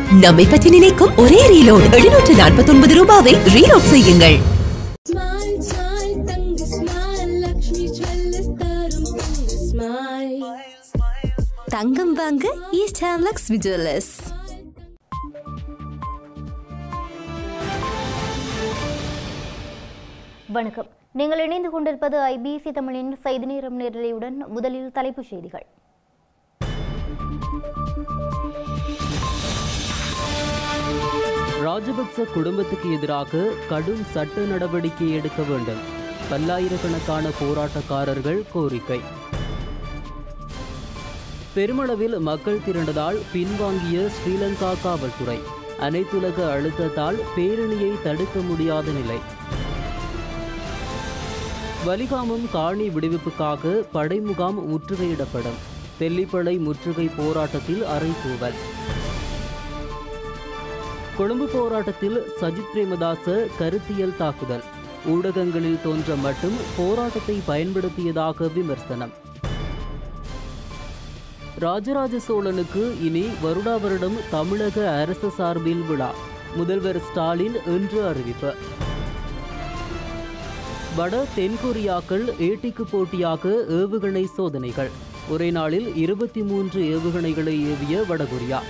நம்மை பற்றி நினைக்கும் ஒரே ரீலோட் எழுநூற்று நாற்பத்தி ஒன்பது ரூபாவை ரீலோட் செய்யுங்கள் Smile, smile, தங்க smile, லக்ஷ்மி ஜுவல்லர்ஸ் தரும் தங்க smile. தங்கம் வாங்க ஈஸ்ட் ஹேம்லக்ஸ் விஜுவலர்ஸ் வணக்கம் நீங்கள் இணைந்து கொண்டிருப்பது ஐபிசி தமிழின் செய்தி நேரம் நேரலையுடன் முதலில் தலைப்புச் செய்திகள் ராஜபக்ச குடும்பத்துக்கு எதிராக கடும் சட்ட நடவடிக்கை எடுக்க வேண்டும் பல்லாயிரக்கணக்கான போராட்டக்காரர்கள் கோரிக்கை பெருமளவில் மக்கள் திரண்டதால் பின்வாங்கிய ஸ்ரீலங்கா காவல்துறை அனைத்துலக அழுத்தத்தால் பேரணியை தடுக்க முடியாத நிலை வலிகாமம் காணி விடுவிப்புக்காக படைமுகாம் முற்றுகையிடப்படும் தெல்லிப்பளை முற்றுகை போராட்டத்தில் அறைகூவல் கொழும்பு போராட்டத்தில் சஜித் பிரேமதாச கருத்தியல் தாக்குதல் ஊடகங்களில் தோன்ற மட்டும் போராட்டத்தை பயன்படுத்தியதாக விமர்சனம் ராஜராஜ சோழனுக்கு இனி வருடா வருடம் தமிழக அரசு சார்பில் விழா முதல்வர் ஸ்டாலின் இன்று அறிவிப்பு வட தென்கொரியாக்கள் ஏட்டிக்கு போட்டியாக ஏவுகணை சோதனைகள் ஒரே நாளில் இருபத்தி மூன்று ஏவுகணைகளை ஏவிய வடகொரியா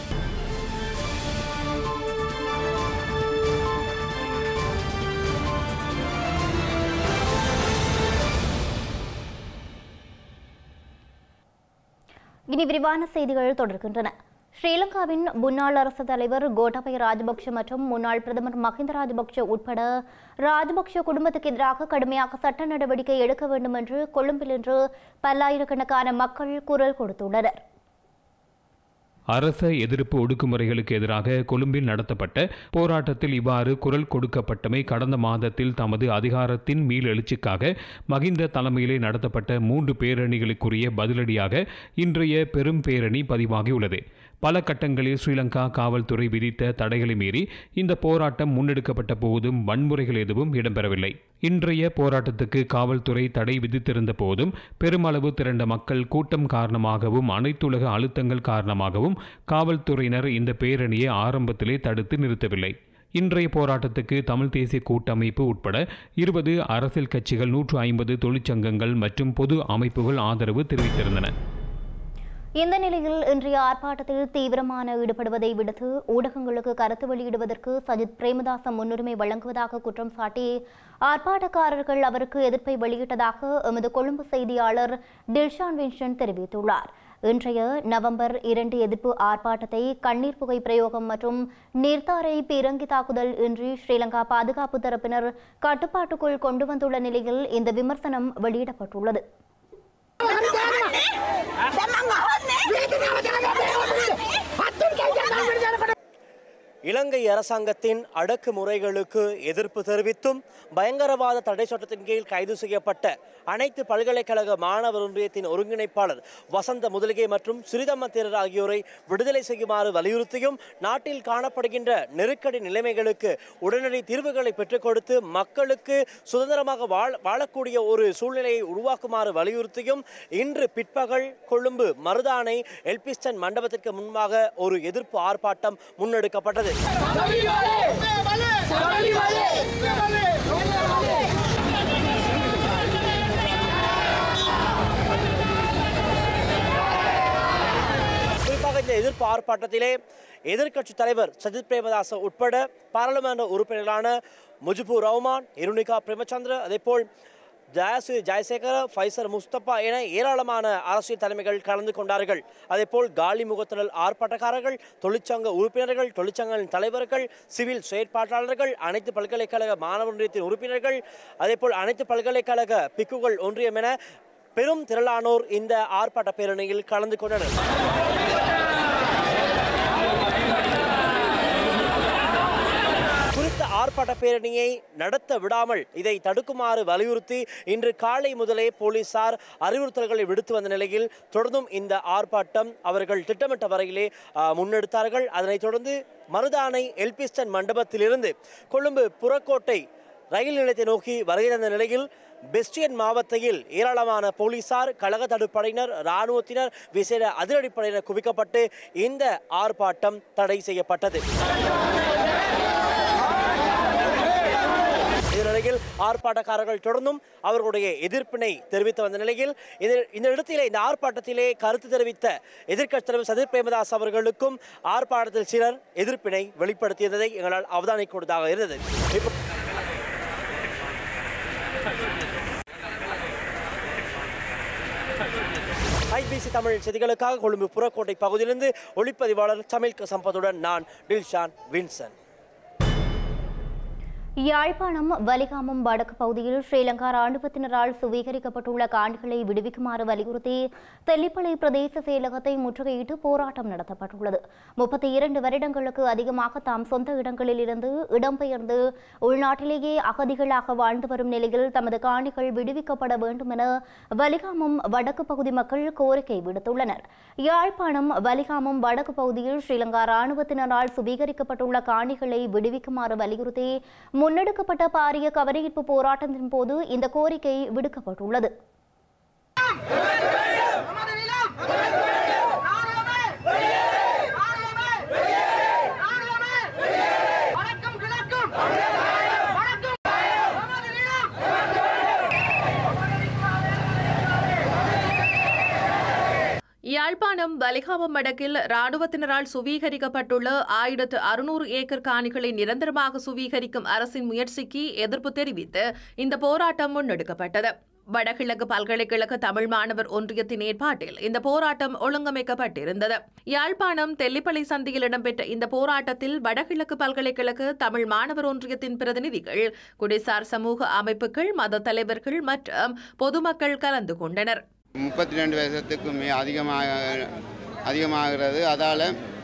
இனி விரிவான செய்திகள் தொடர்கின்றன ஸ்ரீலங்காவின் முன்னாள் அரசு தலைவர் கோட்டாபய ராஜபக்ஷ மற்றும் முன்னாள் பிரதமர் மஹிந்த ராஜபக்ஷ உட்பட ராஜபக்ஷ குடும்பத்துக்கு எதிராக கடுமையாக சட்ட நடவடிக்கை எடுக்க வேண்டும் என்று கொழும்பில் இன்று பல்லாயிரக்கணக்கான மக்கள் குரல் கொடுத்துள்ளனர் அரச எதிர்ப்பு ஒடுக்குமுறைகளுக்கு எதிராக கொழும்பில் நடத்தப்பட்ட போராட்டத்தில் இவ்வாறு குரல் கொடுக்கப்பட்டமை கடந்த மாதத்தில் தமது அதிகாரத்தின் மீளெழுச்சிக்காக மகிந்த தலைமையிலே நடத்தப்பட்ட மூன்று பேரணிகளுக்குரிய பதிலடியாக இன்றைய பெரும் பேரணி பதிவாகியுள்ளது பல கட்டங்களில் ஸ்ரீலங்கா காவல்துறை விதித்த தடைகளை மீறி இந்த போராட்டம் முன்னெடுக்கப்பட்ட போதும் வன்முறைகள் எதுவும் இடம்பெறவில்லை இன்றைய போராட்டத்துக்கு காவல்துறை தடை விதித்திருந்த போதும் பெருமளவு திரண்ட மக்கள் கூட்டம் காரணமாகவும் அனைத்துலக அழுத்தங்கள் காரணமாகவும் காவல்துறையினர் இந்த பேரணியை ஆரம்பத்திலே தடுத்து நிறுத்தவில்லை இன்றைய போராட்டத்துக்கு தமிழ் தேசிய கூட்டமைப்பு உட்பட இருபது அரசியல் கட்சிகள் நூற்று ஐம்பது தொழிற்சங்கங்கள் மற்றும் பொது அமைப்புகள் ஆதரவு தெரிவித்திருந்தன இந்த நிலையில் இன்றைய ஆர்ப்பாட்டத்தில் தீவிரமான ஈடுபடுவதை விடுத்து ஊடகங்களுக்கு கருத்து வெளியிடுவதற்கு சஜித் பிரேமதாச முன்னுரிமை வழங்குவதாக குற்றம் சாட்டி ஆர்ப்பாட்டக்காரர்கள் அவருக்கு எதிர்ப்பை வெளியிட்டதாக எமது கொழும்பு செய்தியாளர் டில்ஷான் வின்சன் தெரிவித்துள்ளார் இன்றைய நவம்பர் இரண்டு எதிர்ப்பு ஆர்ப்பாட்டத்தை கண்ணீர் புகை பிரயோகம் மற்றும் நீர்த்தாரை பீரங்கி தாக்குதல் இன்றி ஸ்ரீலங்கா பாதுகாப்பு தரப்பினர் கட்டுப்பாட்டுக்குள் கொண்டு வந்துள்ள நிலையில் இந்த விமர்சனம் வெளியிடப்பட்டுள்ளது இலங்கை அரசாங்கத்தின் அடக்குமுறைகளுக்கு எதிர்ப்பு தெரிவித்தும் பயங்கரவாத தடை சட்டத்தின் கீழ் கைது செய்யப்பட்ட அனைத்து பல்கலைக்கழக மாணவர் ஒன்றியத்தின் ஒருங்கிணைப்பாளர் வசந்த முதலிகை மற்றும் சிறிதம்ம தேரர் ஆகியோரை விடுதலை செய்யுமாறு வலியுறுத்தியும் நாட்டில் காணப்படுகின்ற நெருக்கடி நிலைமைகளுக்கு உடனடி தீர்வுகளை பெற்றுக் கொடுத்து மக்களுக்கு சுதந்திரமாக வாழ வாழக்கூடிய ஒரு சூழ்நிலையை உருவாக்குமாறு வலியுறுத்தியும் இன்று பிற்பகல் கொழும்பு மருதானை எல்பிஸ்டன் மண்டபத்திற்கு முன்பாக ஒரு எதிர்ப்பு ஆர்ப்பாட்டம் முன்னெடுக்கப்பட்டது குறிப்பாக இந்த எதிர்ப்பு ஆர்ப்பாட்டத்திலே எதிர்க்கட்சி தலைவர் சஜித் பிரேமதாச உட்பட பாராளுமன்ற உறுப்பினர்களான முஜிபுர் ரஹ்மான் இருணிகா பிரேமச்சந்திர அதேபோல் ஜயசு ஜெயசேகர ஃபைசர் முஸ்தபா என ஏராளமான அரசியல் தலைமைகள் கலந்து கொண்டார்கள் அதேபோல் காலி முகத்திடல் ஆர்ப்பாட்டக்காரர்கள் தொழிற்சங்க உறுப்பினர்கள் தொழிற்சங்கங்களின் தலைவர்கள் சிவில் செயற்பாட்டாளர்கள் அனைத்து பல்கலைக்கழக மாணவர் ஒன்றியத்தின் உறுப்பினர்கள் அதேபோல் அனைத்து பல்கலைக்கழக பிக்குகள் ஒன்றியம் என பெரும் திரளானோர் இந்த ஆர்ப்பாட்ட பேரணியில் கலந்து கொண்டனர் குறித்த ஆர்ப்பாட்ட பேரணியை நடத்த விடாமல் இதை தடுக்குமாறு வலியுறுத்தி இன்று காலை முதலே போலீசார் அறிவுறுத்தல்களை விடுத்து வந்த நிலையில் தொடர்ந்தும் இந்த ஆர்ப்பாட்டம் அவர்கள் திட்டமிட்ட வரையிலே ஆ, முன்னெடுத்தார்கள் அதனைத் தொடர்ந்து மருதானை எல்பிஸ்டன் மண்டபத்திலிருந்து கொழும்பு புறக்கோட்டை ரயில் நிலையத்தை நோக்கி வருகிற நிலையில் பெஸ்டியன் மாவட்டத்தில் ஏராளமான போலீசார் கழக தடுப்படையினர் இராணுவத்தினர் விசேட அதிரடிப்படையினர் குவிக்கப்பட்டு இந்த ஆர்ப்பாட்டம் தடை செய்யப்பட்டது இந்த நிலையில் ஆர்ப்பாட்டக்காரர்கள் தொடர்ந்தும் அவர்களுடைய எதிர்ப்பினை தெரிவித்து வந்த நிலையில் இதில் இந்த இடத்திலே இந்த ஆர்ப்பாட்டத்திலே கருத்து தெரிவித்த எதிர்க்கட்சி தலைவர் சதீர் பிரேமதாஸ் அவர்களுக்கும் ஆர்ப்பாட்டத்தில் சிலர் எதிர்ப்பினை வெளிப்படுத்தியதை எங்களால் அவதானிக்கூடியதாக இருந்தது இப்போ ஐபிசி தமிழ் செய்திகளுக்காக கொழும்பு புறக்கோட்டை பகுதியிலிருந்து ஒளிப்பதிவாளர் சமில்க சம்பத்துடன் நான் டில்ஷான் வின்சன் யாழ்ப்பாணம் வலிகாமம் வடக்கு பகுதியில் ஸ்ரீலங்கா ராணுவத்தினரால் சுவீகரிக்கப்பட்டுள்ள காணிகளை விடுவிக்குமாறு வலியுறுத்தி தெல்லிப்பளை பிரதேச செயலகத்தை முற்றுகையிட்டு போராட்டம் நடத்தப்பட்டுள்ளது முப்பத்தி இரண்டு வருடங்களுக்கு அதிகமாக தாம் சொந்த இடங்களில் இருந்து இடம்பெயர்ந்து உள்நாட்டிலேயே அகதிகளாக வாழ்ந்து வரும் நிலையில் தமது காணிகள் விடுவிக்கப்பட வேண்டும் என வலிகாமம் வடக்கு பகுதி மக்கள் கோரிக்கை விடுத்துள்ளனர் யாழ்ப்பாணம் வலிகாமம் வடக்கு பகுதியில் ஸ்ரீலங்கா ராணுவத்தினரால் சுவீகரிக்கப்பட்டுள்ள காணிகளை விடுவிக்குமாறு வலியுறுத்தி முன்னெடுக்கப்பட்ட பாரிய கவனஈர்ப்பு போராட்டத்தின் போது இந்த கோரிக்கை விடுக்கப்பட்டுள்ளது யாழ்ப்பாணம் வலிகாமம் வடக்கில் ராணுவத்தினரால் சுவீகரிக்கப்பட்டுள்ள ஆயிரத்து அறுநூறு ஏக்கர் காணிகளை நிரந்தரமாக சுவீகரிக்கும் அரசின் முயற்சிக்கு எதிர்ப்பு தெரிவித்து இந்த போராட்டம் முன்னெடுக்கப்பட்டது வடகிழக்கு பல்கலைக்கழக தமிழ் மாணவர் ஒன்றியத்தின் ஏற்பாட்டில் இந்த போராட்டம் ஒழுங்கமைக்கப்பட்டிருந்தது யாழ்ப்பாணம் தெல்லிப்பளை சந்தியில் இடம்பெற்ற இந்த போராட்டத்தில் வடகிழக்கு பல்கலைக்கழக தமிழ் மாணவர் ஒன்றியத்தின் பிரதிநிதிகள் குடிசார் சமூக அமைப்புகள் மத தலைவர்கள் மற்றும் பொதுமக்கள் கலந்து கொண்டனர் முப்பத்தி ரெண்டு வருஷத்துக்கு மே அதிகமாக அதிகமாகிறது அதால்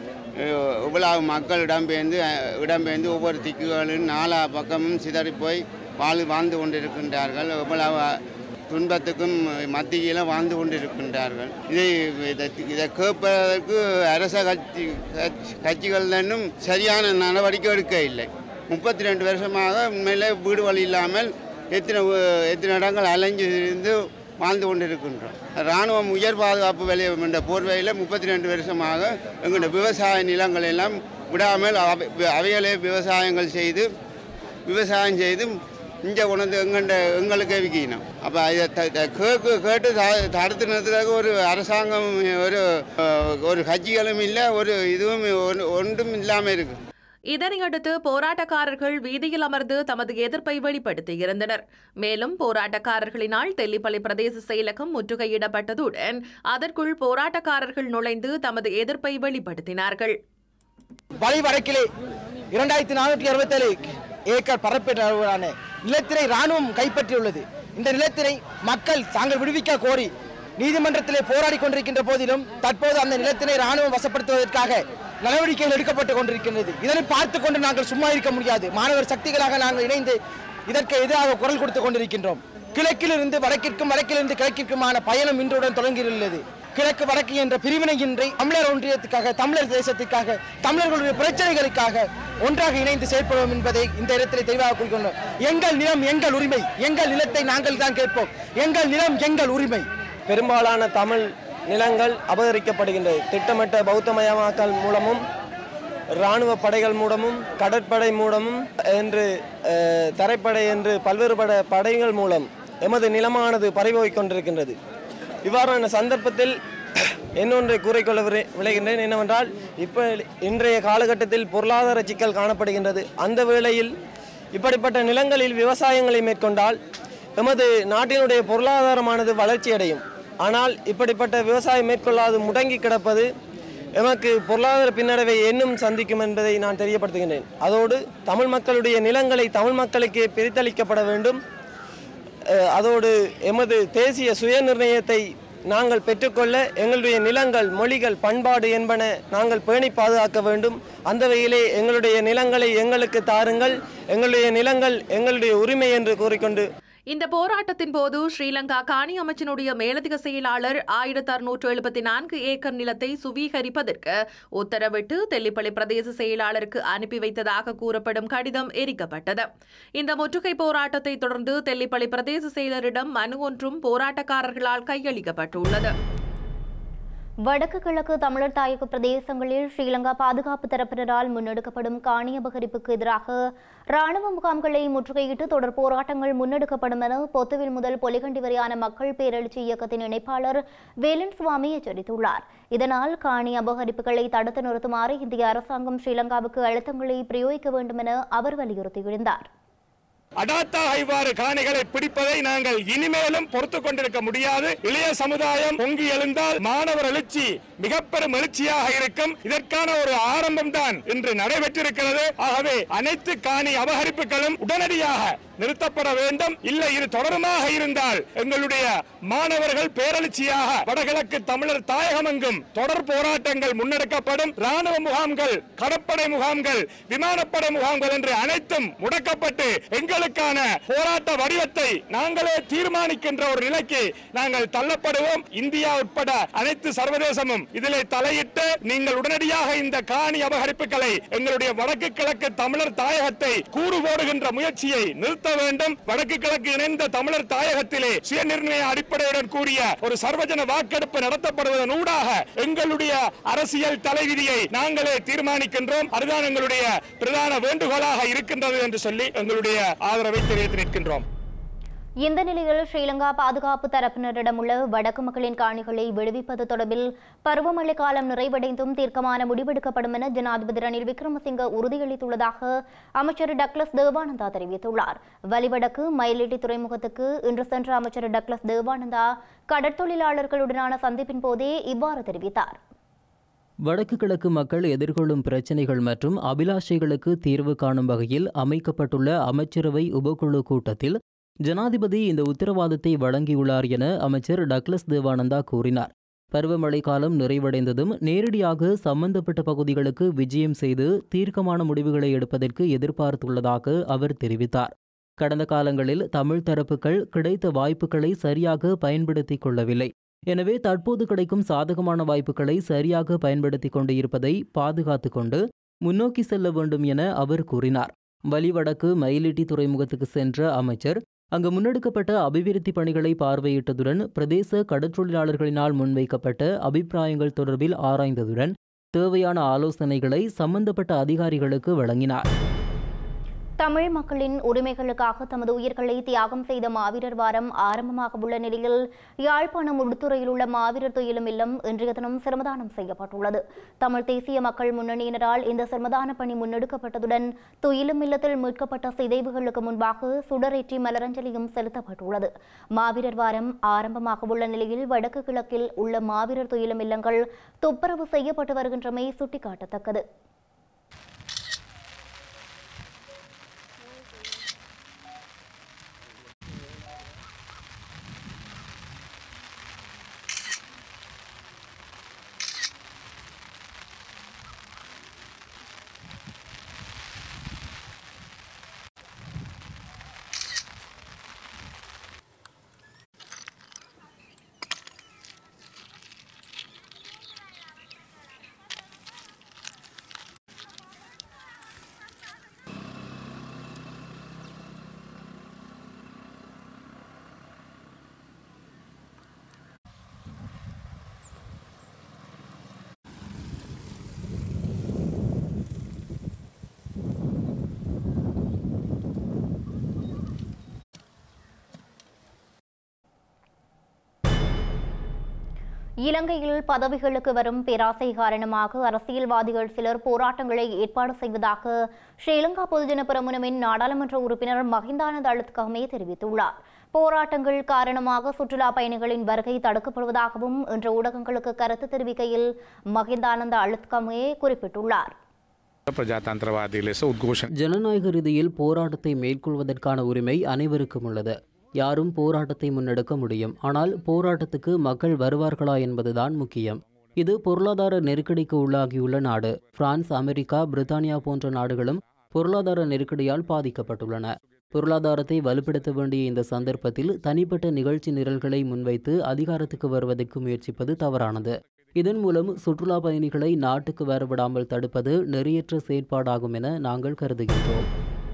இவ்வளவு மக்கள் இடம்பெயர்ந்து அஹ், இடம்பெயர்ந்து ஒவ்வொரு திக்குகளின் நாலா பக்கமும் சிதறி போய் வாழ் வாழ்ந்து கொண்டிருக்கின்றார்கள் இவ்வளவு துன்பத்துக்கும் மத்தியில் வாழ்ந்து கொண்டிருக்கின்றார்கள் இதை இதை இதை கேட்பதற்கு அரச கட்சி கட்சி- கட்சிகள் இன்னும் சரியான நடவடிக்கை எடுக்க இல்லை முப்பத்தி ரெண்டு வருஷமாக உண்மையிலே வீடு வழி இல்லாமல் எத்தனை ஊ- எத்தனை இடங்கள் அலைஞ்சு இருந்து வாழ்ந்து கொண்டிருக்கின்றோம் இராணுவம் உயர் பாதுகாப்பு வலயம் என்ற போர்வையில் முப்பத்தி ரெண்டு வருஷமாக எங்களுடைய விவசாய நிலங்கள் எல்லாம் விடாமல் அவை- அவைகளே விவசாயங்கள் செய்து விவசாயம் செய்து இங்கே கொண்டு எங்கண்ட எங்களுக்கே விற்கணும் அப்போ இதை த- த- கேக்கு கேட்டு த- தடுத்து நிறுத்துறதுக்கு ஒரு அரசாங்கம் ஒரு அஹ், ஒரு கட்சிகளும் இல்லை ஒரு இதுவும் ஒன்று- ஒன்றும் இல்லாமல் இருக்குது இதனையடுத்து போராட்டக்காரர்கள் வீதியில் அமர்ந்து தமது எதிர்ப்பை வெளிப்படுத்தியிருந்தனர் மேலும் போராட்டக்காரர்களினால் தெல்லிப்பளை பிரதேச செயலகம் முற்றுகையிடப்பட்டதுடன் அதற்குள் போராட்டக்காரர்கள் நுழைந்து தமது எதிர்ப்பை வெளிப்படுத்தினார்கள் வழி வடக்கிலே இரண்டாயிரத்தி நானூற்றி அறுபத்தேழு ஏக்கர் பரப்பேற்றான நிலத்தினை ராணுவம் கைப்பற்றியுள்ளது இந்த நிலத்தினை மக்கள் தாங்கள் விடுவிக்க கோரி நீதிமன்றத்திலே போராடி கொண்டிருக்கின்ற போதிலும் தற்போது அந்த நிலத்தினை ராணுவம் வசப்படுத்துவதற்காக நடவடிக்கைகள் எடுக்கப்பட்டுக் கொண்டிருக்கின்றது இதனை பார்த்து கொண்டு நாங்கள் சும்மா இருக்க முடியாது மாணவர் சக்திகளாக நாங்கள் இணைந்து இதற்கு எதிராக குரல் கொடுத்துக் கொண்டிருக்கின்றோம் கிழக்கிலிருந்து வடக்கிற்கும் வடக்கிலிருந்து கிழக்கிற்குமான பயணம் இன்றுடன் தொடங்கியுள்ளது கிழக்கு வடக்கு என்ற பிரிவினையின்றி தமிழர் ஒன்றியத்துக்காக தமிழர் தேசத்திற்காக தமிழர்களுடைய பிரச்சனைகளுக்காக ஒன்றாக இணைந்து செயற்படுவோம் என்பதை இந்த இடத்திலே தெளிவாக கூறிக்கொண்டோம் எங்கள் நிலம் எங்கள் உரிமை எங்கள் நிலத்தை நாங்கள் தான் கேட்போம் எங்கள் நிலம் எங்கள் உரிமை பெரும்பாலான தமிழ் நிலங்கள் அபகரிக்கப்படுகின்றது திட்டமிட்ட பௌத்தமயமாக்கல் மூலமும் இராணுவ படைகள் மூலமும் கடற்படை மூலமும் என்று அஹ், தரைப்படை என்று பல்வேறு பட படைகள் மூலம் எமது நிலமானது பறிபோய்க் கொண்டிருக்கின்றது இவ்வாறான சந்தர்ப்பத்தில் இன்னொன்றை கூறிக்கொள்ள விரை- விளைகின்றேன் என்னவென்றால் இப்போ இன்றைய காலகட்டத்தில் பொருளாதார சிக்கல் காணப்படுகின்றது அந்த வேளையில் இப்படிப்பட்ட நிலங்களில் விவசாயங்களை மேற்கொண்டால் எமது நாட்டினுடைய பொருளாதாரமானது வளர்ச்சியடையும் ஆனால் இப்படிப்பட்ட விவசாயம் மேற்கொள்ளாது முடங்கி கிடப்பது எமக்கு பொருளாதார பின்னடைவை இன்னும் சந்திக்கும் என்பதை நான் தெரியப்படுத்துகின்றேன் அதோடு தமிழ் மக்களுடைய நிலங்களை தமிழ் மக்களுக்கு பிரித்தளிக்கப்பட வேண்டும் அஹ், அதோடு எமது தேசிய சுயநிர்ணயத்தை நாங்கள் பெற்றுக்கொள்ள எங்களுடைய நிலங்கள் மொழிகள் பண்பாடு என்பன நாங்கள் பேணி பாதுகாக்க வேண்டும் அந்த வகையிலே எங்களுடைய நிலங்களை எங்களுக்கு தாருங்கள் எங்களுடைய நிலங்கள் எங்களுடைய உரிமை என்று கூறிக்கொண்டு இந்த போராட்டத்தின் போது ஸ்ரீலங்கா காணி அமைச்சினுடைய மேலதிக செயலாளர் ஆயிரத்தி அறுநூற்று எழுபத்தி நான்கு ஏக்கர் நிலத்தை சுவீகரிப்பதற்கு உத்தரவிட்டு தெல்லிப்பள்ளி பிரதேச செயலாளருக்கு அனுப்பி வைத்ததாக கூறப்படும் கடிதம் எரிக்கப்பட்டது இந்த முற்றுகை போராட்டத்தை தொடர்ந்து தெல்லிப்பள்ளி பிரதேச செயலரிடம் மனு ஒன்றும் போராட்டக்காரர்களால் கையளிக்கப்பட்டுள்ளது வடக்கு கிழக்கு தமிழர் தாயக பிரதேசங்களில் ஸ்ரீலங்கா பாதுகாப்பு தரப்பினரால் முன்னெடுக்கப்படும் காணி அபகரிப்புக்கு எதிராக ராணுவ முகாம்களை முற்றுகையிட்டு தொடர் போராட்டங்கள் முன்னெடுக்கப்படும் என பொத்துவில் முதல் பொலிகண்டி வரையான மக்கள் பேரெழுச்சி இயக்கத்தின் இணைப்பாளர் வேலன் சுவாமி எச்சரித்துள்ளார் இதனால் காணி அபகரிப்புகளை தடுத்து நிறுத்துமாறு இந்திய அரசாங்கம் ஸ்ரீலங்காவுக்கு அழுத்தங்களை பிரயோகிக்க வேண்டும் என அவர் வலியுறுத்தியிருந்தார் அடாத்தாக இவ்வாறு காணிகளை பிடிப்பதை நாங்கள் இனிமேலும் பொறுத்து கொண்டிருக்க முடியாது இளைய சமுதாயம் பொங்கி எழுந்தால் மாணவர் எழுச்சி மிக பெரும் எழுச்சியாக இருக்கும் இதற்கான ஒரு ஆரம்பம் தான் இன்று நடைபெற்றிருக்கிறது ஆகவே அனைத்து காணி அபகரிப்புகளும் உடனடியாக நிறுத்தப்பட வேண்டும் இல்லை இது தொடருமாக இருந்தால் எங்களுடைய மாணவர்கள் பேரெழுச்சியாக வடகிழக்கு தமிழர் தாயகமெங்கும் தொடர் போராட்டங்கள் முன்னெடுக்கப்படும் ராணுவ முகாம்கள் கடற்படை முகாம்கள் விமானப்படை முகாம்கள் என்று அனைத்தும் முடக்கப்பட்டு எங்களுக்கான போராட்ட வடிவத்தை நாங்களே தீர்மானிக்கின்ற ஒரு நிலைக்கு நாங்கள் தள்ளப்படுவோம் இந்தியா உட்பட அனைத்து சர்வதேசமும் இதிலே தலையிட்டு நீங்கள் உடனடியாக இந்த காணி அபகரிப்புகளை எங்களுடைய வடக்கு கிழக்கு தமிழர் தாயகத்தை கூறு போடுகின்ற முயற்சியை நிறுத்த வேண்டும் வடக்கு கிழக்கு இணைந்த தமிழர் தாயகத்திலே சுயநிர்ணய அடிப்படையுடன் கூடிய ஒரு சர்வஜன வாக்கெடுப்பு நடத்தப்படுவதன் ஊடாக எங்களுடைய அரசியல் தலைவிதியை நாங்களே தீர்மானிக்கின்றோம் அதுதான் எங்களுடைய பிரதான வேண்டுகோளாக இருக்கின்றது என்று சொல்லி எங்களுடைய ஆதரவை தெரிவித்து நிற்கின்றோம் இந்த நிலையில் ஸ்ரீலங்கா பாதுகாப்பு தரப்பினரிடம் உள்ள வடக்கு மக்களின் காணிகளை விடுவிப்பது தொடர்பில் பருவமழை காலம் நிறைவடைந்தும் தீர்க்கமான முடிவெடுக்கப்படும் என ஜனாதிபதி ரணில் விக்ரமசிங்க உறுதியளித்துள்ளதாக அமைச்சர் டக்ளஸ் தேவானந்தா தெரிவித்துள்ளார் வலிவடக்கு மயிலிட்டி துறைமுகத்துக்கு இன்று சென்ற அமைச்சர் டக்ளஸ் தேவானந்தா கடற்தொழிலாளர்களுடனான சந்திப்பின் போதே இவ்வாறு தெரிவித்தார் வடக்கு கிழக்கு மக்கள் எதிர்கொள்ளும் பிரச்சினைகள் மற்றும் அபிலாஷைகளுக்கு தீர்வு காணும் வகையில் அமைக்கப்பட்டுள்ள அமைச்சரவை உபகுழு கூட்டத்தில் ஜனாதிபதி இந்த உத்தரவாதத்தை வழங்கியுள்ளார் என அமைச்சர் டக்ளஸ் தேவானந்தா கூறினார் பருவமழை காலம் நிறைவடைந்ததும் நேரடியாக சம்பந்தப்பட்ட பகுதிகளுக்கு விஜயம் செய்து தீர்க்கமான முடிவுகளை எடுப்பதற்கு எதிர்பார்த்துள்ளதாக அவர் தெரிவித்தார் கடந்த காலங்களில் தமிழ் தரப்புகள் கிடைத்த வாய்ப்புகளை சரியாக பயன்படுத்திக் கொள்ளவில்லை எனவே தற்போது கிடைக்கும் சாதகமான வாய்ப்புகளை சரியாக பயன்படுத்திக் கொண்டு இருப்பதை பாதுகாத்து கொண்டு முன்னோக்கி செல்ல வேண்டும் என அவர் கூறினார் வலிவடக்கு மயிலிட்டி துறைமுகத்துக்கு சென்ற அமைச்சர் அங்கு முன்னெடுக்கப்பட்ட அபிவிருத்தி பணிகளை பார்வையிட்டதுடன் பிரதேச கடற்றொழிலாளர்களினால் முன்வைக்கப்பட்ட அபிப்பிராயங்கள் தொடர்பில் ஆராய்ந்ததுடன் தேவையான ஆலோசனைகளை சம்பந்தப்பட்ட அதிகாரிகளுக்கு வழங்கினார் தமிழ் மக்களின் உரிமைகளுக்காக தமது உயிர்களை தியாகம் செய்த மாவீரர் வாரம் ஆரம்பமாக உள்ள நிலையில் யாழ்ப்பாணம் உடுத்துறையில் உள்ள மாவீரர் துயிலும் இல்லம் இன்றைய தினம் சிரமதானம் செய்யப்பட்டுள்ளது தமிழ் தேசிய மக்கள் முன்னணியினரால் இந்த சிரமதான பணி முன்னெடுக்கப்பட்டதுடன் துயிலும் இல்லத்தில் மீட்கப்பட்ட சிதைவுகளுக்கு முன்பாக சுடரேற்றி மலரஞ்சலியும் செலுத்தப்பட்டுள்ளது மாவீரர் வாரம் ஆரம்பமாக உள்ள நிலையில் வடக்கு கிழக்கில் உள்ள மாவீரர் துயிலும் இல்லங்கள் துப்புரவு செய்யப்பட்டு வருகின்றமை சுட்டிக்காட்டத்தக்கது இலங்கையில் பதவிகளுக்கு வரும் பேராசை காரணமாக அரசியல்வாதிகள் சிலர் போராட்டங்களை ஏற்பாடு செய்வதாக ஸ்ரீலங்கா பொதுஜன பெரமுனவின் நாடாளுமன்ற உறுப்பினர் மஹிந்தானந்த அழுத்கமே தெரிவித்துள்ளார் போராட்டங்கள் காரணமாக சுற்றுலா பயணிகளின் வருகை தடுக்கப்படுவதாகவும் இன்று ஊடகங்களுக்கு கருத்து தெரிவிக்கையில் மஹிந்தானந்த அழுத்கமே குறிப்பிட்டுள்ளார் ප්‍රජාතන්ත්‍රවාදී ලෙස උද්ඝෝෂණ ஜனநாயக ரீதியில் போராட்டத்தை மேற்கொள்வதற்கான உரிமை அனைவருக்கும் உள்ளது யாரும் போராட்டத்தை முன்னெடுக்க முடியும் ஆனால் போராட்டத்துக்கு மக்கள் வருவார்களா என்பதுதான் முக்கியம் இது பொருளாதார நெருக்கடிக்கு உள்ளாகியுள்ள நாடு பிரான்ஸ் அமெரிக்கா பிரித்தானியா போன்ற நாடுகளும் பொருளாதார நெருக்கடியால் பாதிக்கப்பட்டுள்ளன பொருளாதாரத்தை வலுப்படுத்த வேண்டிய இந்த சந்தர்ப்பத்தில் தனிப்பட்ட நிகழ்ச்சி நிரல்களை முன்வைத்து அதிகாரத்துக்கு வருவதற்கு முயற்சிப்பது தவறானது இதன் மூலம் சுற்றுலா பயணிகளை நாட்டுக்கு வரவிடாமல் தடுப்பது நெறியற்ற செயற்பாடாகும் என நாங்கள் கருதுகின்றோம்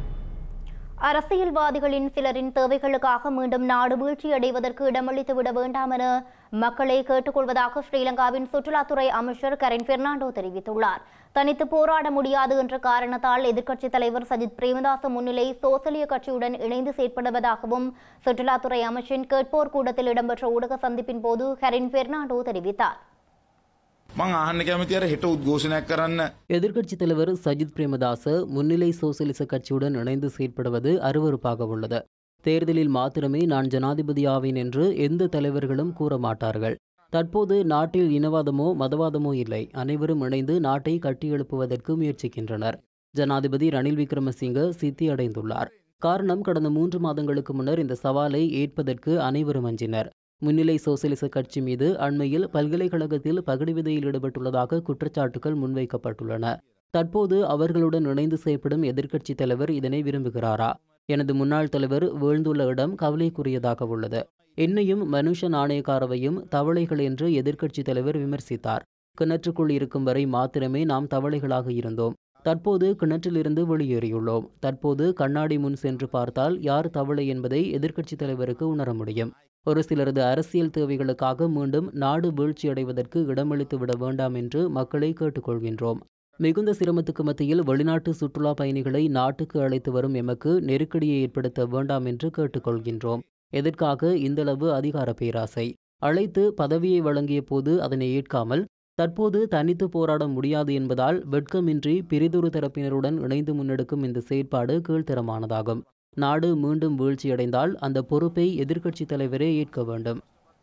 அரசியல்வாதிகளின் சிலரின் தேவைகளுக்காக மீண்டும் நாடு வீழ்ச்சியடைவதற்கு இடமளித்து விட வேண்டாம் என மக்களை கேட்டுக்கொள்வதாக ஸ்ரீலங்காவின் சுற்றுலாத்துறை அமைச்சர் கரின் பெர்னாண்டோ தெரிவித்துள்ளார் தனித்து போராட முடியாது என்ற காரணத்தால் எதிர்க்கட்சித் தலைவர் சஜித் பிரேமதாச முன்னிலை சோசலிய கட்சியுடன் இணைந்து செயற்படுவதாகவும் சுற்றுலாத்துறை அமைச்சின் கேட்போர் கூட்டத்தில் இடம்பெற்ற ஊடக சந்திப்பின் போது கரின் பெர்னாண்டோ தெரிவித்தார் මං අහන්න කැමති අර හෙට උද්ඝෝෂණයක් කරන්න எதிர்க்கட்சித் தலைவர் சஜித் பிரேமதாச முன்னிலை சோசலிச கட்சியுடன் இணைந்து செயற்படுவது அருவருப்பாக உள்ளது தேர்தலில் மாத்திரமே நான் ஜனாதிபதியாவேன் என்று எந்த தலைவர்களும் கூற மாட்டார்கள் தற்போது நாட்டில் இனவாதமோ மதவாதமோ இல்லை அனைவரும் இணைந்து நாட்டை கட்டியெழுப்புவதற்கு முயற்சிக்கின்றனர் ஜனாதிபதி ரணில் விக்ரமசிங்க சித்தி அடைந்துள்ளார் காரணம் கடந்த மூன்று மாதங்களுக்கு முன்னர் இந்த சவாலை ஏற்பதற்கு அனைவரும் அஞ்சினர் முன்னிலை சோசலிச கட்சி மீது அண்மையில் பல்கலைக்கழகத்தில் பகடி விதையில் ஈடுபட்டுள்ளதாக குற்றச்சாட்டுகள் முன்வைக்கப்பட்டுள்ளன தற்போது அவர்களுடன் இணைந்து செயல்படும் எதிர்க்கட்சித் தலைவர் இதனை விரும்புகிறாரா எனது முன்னாள் தலைவர் வீழ்ந்துள்ள இடம் கவலைக்குரியதாக உள்ளது என்னையும் மனுஷ நாணயக்காரவையும் தவளைகள் என்று எதிர்க்கட்சித் தலைவர் விமர்சித்தார் கிணற்றுக்குள் இருக்கும் வரை மாத்திரமே நாம் தவளைகளாக இருந்தோம் தற்போது கிணற்றிலிருந்து வெளியேறியுள்ளோம் தற்போது கண்ணாடி முன் சென்று பார்த்தால் யார் தவளை என்பதை எதிர்க்கட்சித் தலைவருக்கு உணர முடியும் ஒரு சிலரது அரசியல் தேவைகளுக்காக மீண்டும் நாடு வீழ்ச்சியடைவதற்கு இடமளித்து விட வேண்டாம் என்று மக்களை கேட்டுக்கொள்கின்றோம் மிகுந்த சிரமத்துக்கு மத்தியில் வெளிநாட்டு சுற்றுலா பயணிகளை நாட்டுக்கு அழைத்து வரும் எமக்கு நெருக்கடியை ஏற்படுத்த வேண்டாம் என்று கேட்டுக்கொள்கின்றோம் எதற்காக இந்தளவு அதிகார பேராசை அழைத்து பதவியை வழங்கிய போது அதனை ஏற்காமல் தற்போது தனித்து போராட முடியாது என்பதால் வெட்கமின்றி பிரிதொரு தரப்பினருடன் இணைந்து முன்னெடுக்கும் இந்த செயற்பாடு கீழ்த்தரமானதாகும் நாடு மீண்டும் வீழ்ச்சியடைந்தால் அந்த பொறுப்பை எதிர்க்கட்சித் தலைவரே ஏற்க வேண்டும்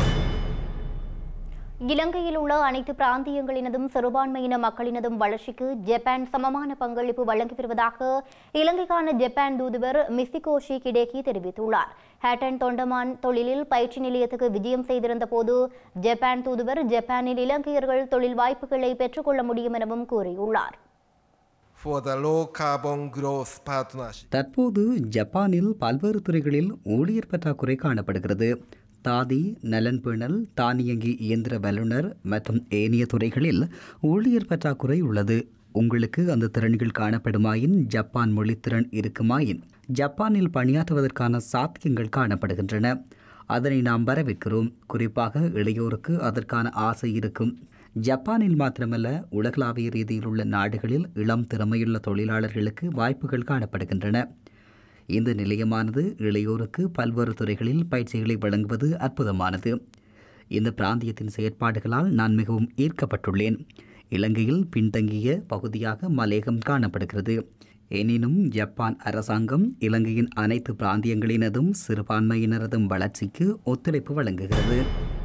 இலங்கையில் உள்ள அனைத்து பிராந்தியங்களினதும் சிறுபான்மையின மக்களினதும் வளர்ச்சிக்கு ஜப்பான் சமமான பங்களிப்பு வழங்கி வருவதாக இலங்கைக்கான ஜப்பான் தூதுவர் மிசிகோஷி கிடேகி தெரிவித்துள்ளார் ஹேட்டன் தொண்டமான் தொழிலில் பயிற்சி நிலையத்துக்கு விஜயம் செய்திருந்த போது ஜப்பான் தூதுவர் ஜப்பானில் இலங்கையர்கள் தொழில் வாய்ப்புகளை பெற்றுக்கொள்ள முடியும் எனவும் கூறியுள்ளார் for the low carbon growth partnership. தற்போது ஜப்பானில் பல்வேறு துறைகளில் ஊழியர் பற்றாக்குறை காணப்படுகிறது தாதி நலன் பேணல் தானியங்கி இயந்திர வல்லுநர் மற்றும் ஏனைய துறைகளில் ஊழியர் பற்றாக்குறை உள்ளது உங்களுக்கு அந்த திறன்கள் காணப்படுமாயின் ஜப்பான் மொழித்திறன் இருக்குமாயின் ஜப்பானில் பணியாற்றுவதற்கான சாத்தியங்கள் காணப்படுகின்றன அதனை நாம் வரவேற்கிறோம் குறிப்பாக இளையோருக்கு அதற்கான ஆசை இருக்கும் ஜப்பானில் மாத்திரமல்ல உலகளாவிய ரீதியில் உள்ள நாடுகளில் இளம் திறமையுள்ள தொழிலாளர்களுக்கு வாய்ப்புகள் காணப்படுகின்றன இந்த நிலையமானது இளையோருக்கு பல்வேறு துறைகளில் பயிற்சிகளை வழங்குவது அற்புதமானது இந்த பிராந்தியத்தின் செயற்பாடுகளால் நான் மிகவும் ஈர்க்கப்பட்டுள்ளேன் இலங்கையில் பின்தங்கிய பகுதியாக மலேகம் காணப்படுகிறது எனினும் ஜப்பான் அரசாங்கம் இலங்கையின் அனைத்து பிராந்தியங்களினதும் சிறுபான்மையினரதும் வளர்ச்சிக்கு ஒத்துழைப்பு வழங்குகிறது